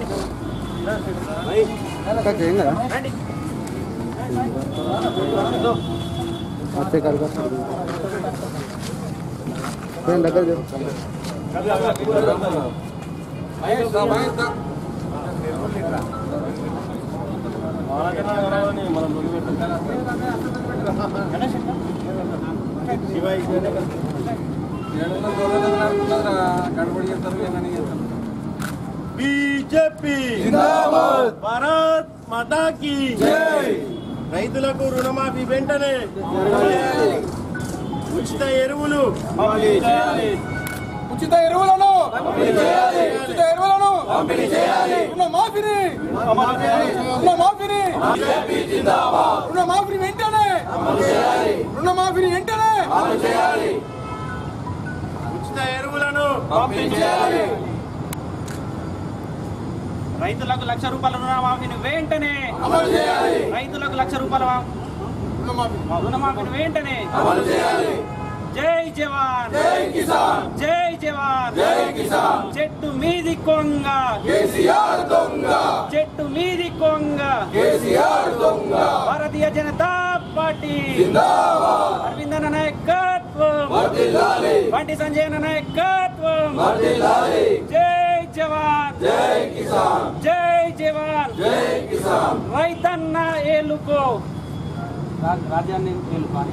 కాకా ఏం కదా వచ్చే కాదు కొంచెం దగ్గర చేరు. బీజేపీ భారత్ మాతాకి రైతులకు రుణమాఫీ వెంటనే ఉచిత ఎరువులు ఉచిత ఎరువులను ఉచిత ఎరువులను రుణ మాఫీని రుణ మాఫీని రుణ మాఫీని వెంటనే రుణ మాఫీని వెంటనే ఉచిత ఎరువులను రైతులకు లక్ష రూపాయల రుణమాఫీని వెంటనే అమలు చేయాలి రైతులకు లక్ష రూపాయల రుణ మాఫీ రుణమాఫీని వెంటనే అమలు చేయాలి జై జవాన్ జై కిసాన్ జై జవాన్ జై కిసాన్ చెట్టు మీది కొంగ కేసీఆర్ దొంగ చెట్టు మీది కొంగ కేసీఆర్ దొంగ భారతీయ జనతా పార్టీ జిందాబాద్ అరవిందన నాయకత్వం వర్ధిల్లాలి బండి సంజయ్ నాయకత్వం వర్ధిల్లాలి జై జవాన్ జై కిసాన్ జై జవాన్ జై కిసాన్ రైతన్న ఏలుకో రాజ్యాన్ని ఏలుకోవాలి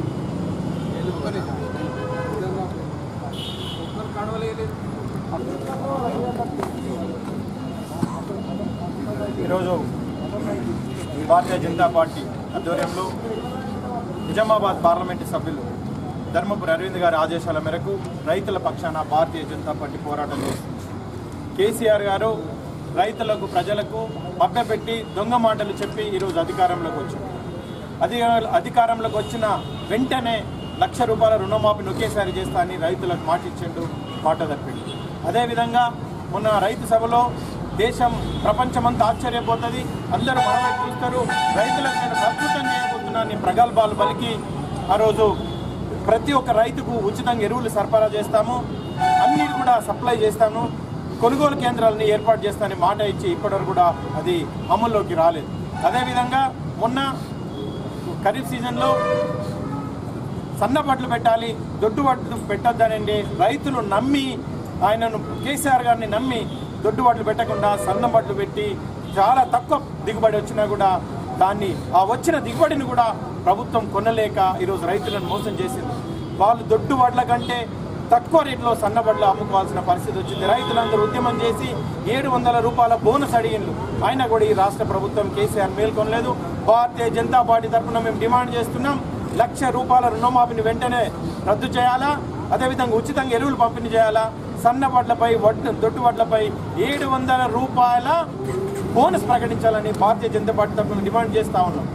ఈరోజు భారతీయ జనతా పార్టీ ఆధ్వర్యంలో నిజామాబాద్ పార్లమెంటు సభ్యులు ధర్మపురి అరవింద్ గారి ఆదేశాల మేరకు రైతుల పక్షాన భారతీయ జనతా పార్టీ పోరాటం చేస్తుంది కేసీఆర్ గారు రైతులకు ప్రజలకు మభ్యపెట్టి దొంగ మాటలు చెప్పి ఈరోజు అధికారంలోకి వచ్చారు అధి అధికారంలోకి వచ్చిన వెంటనే లక్ష రూపాయల రుణమాఫీని ఒకేసారి చేస్తా అని రైతులకు మాట ఇచ్చిండు మాట తప్పిండు అదేవిధంగా మొన్న రైతు సభలో దేశం ప్రపంచమంతా ఆశ్చర్యపోతుంది అందరూ మనవైపు చూస్తారు రైతులకు నేను ప్రకృతం చేయబోతున్నాను ప్రగల్భాలు పలికి ఆ రోజు ప్రతి ఒక్క రైతుకు ఉచితంగా ఎరువులు సరఫరా చేస్తాము అన్ని కూడా సప్లై చేస్తాను కొనుగోలు కేంద్రాలని ఏర్పాటు చేస్తానని మాట ఇచ్చి ఇప్పటివరకు కూడా అది అమల్లోకి రాలేదు అదేవిధంగా మొన్న ఖరీఫ్ సీజన్లో సన్నబట్లు పెట్టాలి దొడ్డుబట్లు పెట్టొద్దనండి రైతులు నమ్మి ఆయనను కేసీఆర్ గారిని నమ్మి దొడ్డుబట్లు పెట్టకుండా సన్నబట్లు పెట్టి చాలా తక్కువ దిగుబడి వచ్చినా కూడా దాన్ని ఆ వచ్చిన దిగుబడిని కూడా ప్రభుత్వం కొనలేక ఈరోజు రైతులను మోసం చేసింది వాళ్ళు దొడ్డు వడ్ల కంటే తక్కువ రేట్లో సన్నబడ్లు అమ్ముకోవాల్సిన పరిస్థితి వచ్చింది రైతులందరూ ఉద్యమం చేసి ఏడు వందల రూపాయల బోనస్ అడిగిండ్రు అయినా కూడా ఈ రాష్ట్ర ప్రభుత్వం కేసీఆర్ మేల్కొనలేదు భారతీయ జనతా పార్టీ తరఫున మేము డిమాండ్ చేస్తున్నాం లక్ష రూపాయల రుణమాఫీని వెంటనే రద్దు చేయాలా అదేవిధంగా ఉచితంగా ఎరువులు పంపిణీ చేయాలా సన్న వడ్లపై వడ్లు దొడ్డు వడ్లపై ఏడు వందల రూపాయల బోనస్ ప్రకటించాలని భారతీయ జనతా పార్టీ తరఫున డిమాండ్ చేస్తా ఉన్నాం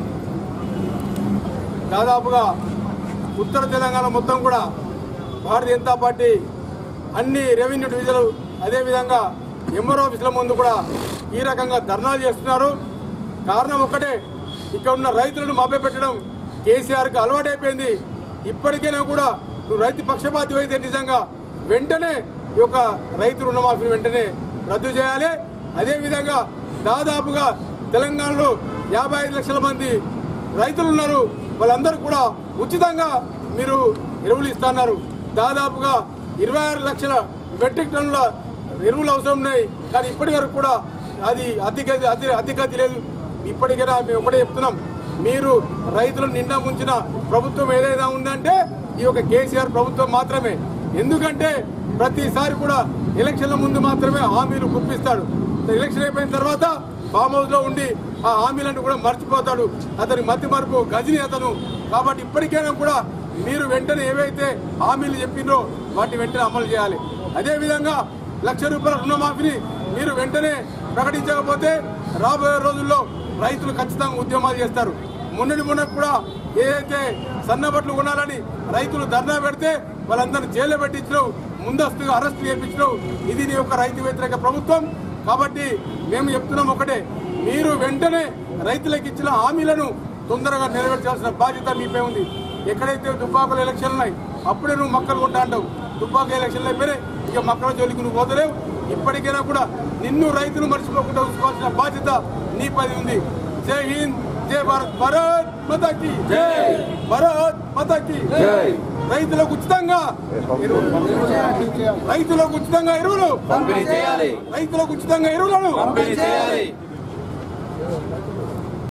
దాదాపుగా ఉత్తర తెలంగాణ మొత్తం కూడా భారతీయ జనతా పార్టీ అన్ని రెవెన్యూ డివిజన్లు అదేవిధంగా ఎంఆర్ ఆఫీసుల ముందు కూడా ఈ రకంగా ధర్నాలు చేస్తున్నారు కారణం ఒక్కటే ఇక్కడ ఉన్న రైతులను మభ్యపెట్టడం కేసీఆర్కి అలవాటైపోయింది ఇప్పటికైనా కూడా నువ్వు రైతు పక్షపాతి అయితే నిజంగా వెంటనే ఈ యొక్క రైతు రుణమాఫీని వెంటనే రద్దు చేయాలి అదేవిధంగా దాదాపుగా తెలంగాణలో యాభై ఐదు లక్షల మంది రైతులు ఉన్నారు వాళ్ళందరూ కూడా ఉచితంగా మీరు ఎరువులు ఇస్తున్నారు దాదాపుగా ఇరవై ఆరు లక్షల మెట్రిక్ టన్నుల ఎరువులు అవసరం ఉన్నాయి కానీ ఇప్పటి వరకు కూడా అది అధిగతి అతి అధిగతి లేదు ఇప్పటికైనా మేము ఒకటే చెప్తున్నాం మీరు రైతులను నిండా ముంచిన ప్రభుత్వం ఏదైనా ఉందంటే ఈ యొక్క కేసీఆర్ ప్రభుత్వం మాత్రమే ఎందుకంటే ప్రతిసారి కూడా ఎలక్షన్ల ముందు మాత్రమే హామీలు గుప్పిస్తాడు ఎలక్షన్ అయిపోయిన తర్వాత ఫామ్ హౌస్ లో ఉండి ఆ హామీలను కూడా మర్చిపోతాడు అతని మతి మరుపు గజని అతను కాబట్టి ఇప్పటికైనా కూడా మీరు వెంటనే ఏవైతే హామీలు చెప్పిండ్రో వాటి వెంటనే అమలు చేయాలి అదే విధంగా లక్ష రూపాయల రుణమాఫీని మీరు వెంటనే ప్రకటించకపోతే రాబోయే రోజుల్లో రైతులు ఖచ్చితంగా ఉద్యమాలు చేస్తారు మొన్నటి మొన్న కూడా ఏదైతే సన్నబట్లు కొనాలని రైతులు ధర్నా పెడితే వాళ్ళందరినీ జైల్లో పెట్టించడం ముందస్తుగా అరెస్ట్ చేయించడం ఇది నీ యొక్క రైతు వ్యతిరేక ప్రభుత్వం కాబట్టి మేము చెప్తున్నాం ఒకటే మీరు వెంటనే రైతులకు ఇచ్చిన హామీలను తొందరగా నెరవేర్చాల్సిన బాధ్యత మీపై ఉంది ఎక్కడైతే దుబ్బాకుల ఎలక్షన్లు ఉన్నాయి అప్పుడే నువ్వు మక్కలు కొంటా అంటావు దుబ్బాక ఎలక్షన్లు అయిపోయినాయి ఇక మక్కల జోలికి నువ్వు పోతలేవు ఇప్పటికైనా కూడా నిన్ను రైతులు మర్చిపోకుండా చూసుకోవాల్సిన బాధ్యత నీపది ఉంది జై హింద్ జై భారత్ భారత్ మతకి జై భారత్ మతకి జై రైతులకు ఉచితంగా ఎరువులు రైతులకు ఉచితంగా ఎరువులు పంపిణీ చేయాలి రైతులకు ఉచితంగా ఎరువులను పంపిణీ చేయాలి